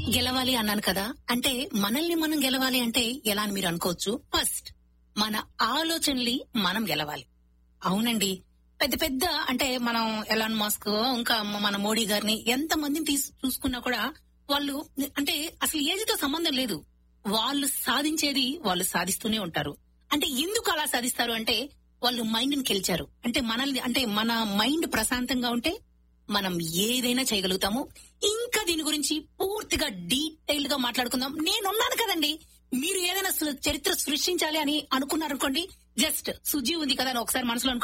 గెలవాలి అన్నాను కదా అంటే మనల్ని మనం గెలవాలి అంటే ఎలా అని మీరు అనుకోవచ్చు ఫస్ట్ మన ఆలోచనల్ని మనం గెలవాలి అవునండి పెద్ద పెద్ద అంటే మనం ఎలాన్ మాస్క్ ఇంకా మన మోడీ గారిని ఎంత మందిని తీసు చూసుకున్నా కూడా వాళ్ళు అంటే అసలు ఏజ్ తో సంబంధం లేదు వాళ్ళు సాధించేది వాళ్ళు సాధిస్తూనే ఉంటారు అంటే ఎందుకు అలా సాధిస్తారు అంటే వాళ్ళు మైండ్ ని గెలిచారు అంటే మనల్ని అంటే మన మైండ్ ప్రశాంతంగా ఉంటే మనం ఏదైనా చేయగలుగుతాము ఇంకా దీని గురించి పూర్తిగా డీటెయిల్ గా మాట్లాడుకుందాం నేనున్నాను కదండి మీరు ఏదైనా సృ- చరిత్ర సృష్టించాలి అని అనుకున్నారనుకోండి జస్ట్ సుజీ ఉంది కదా అని ఒకసారి మనసులో అనుకోండి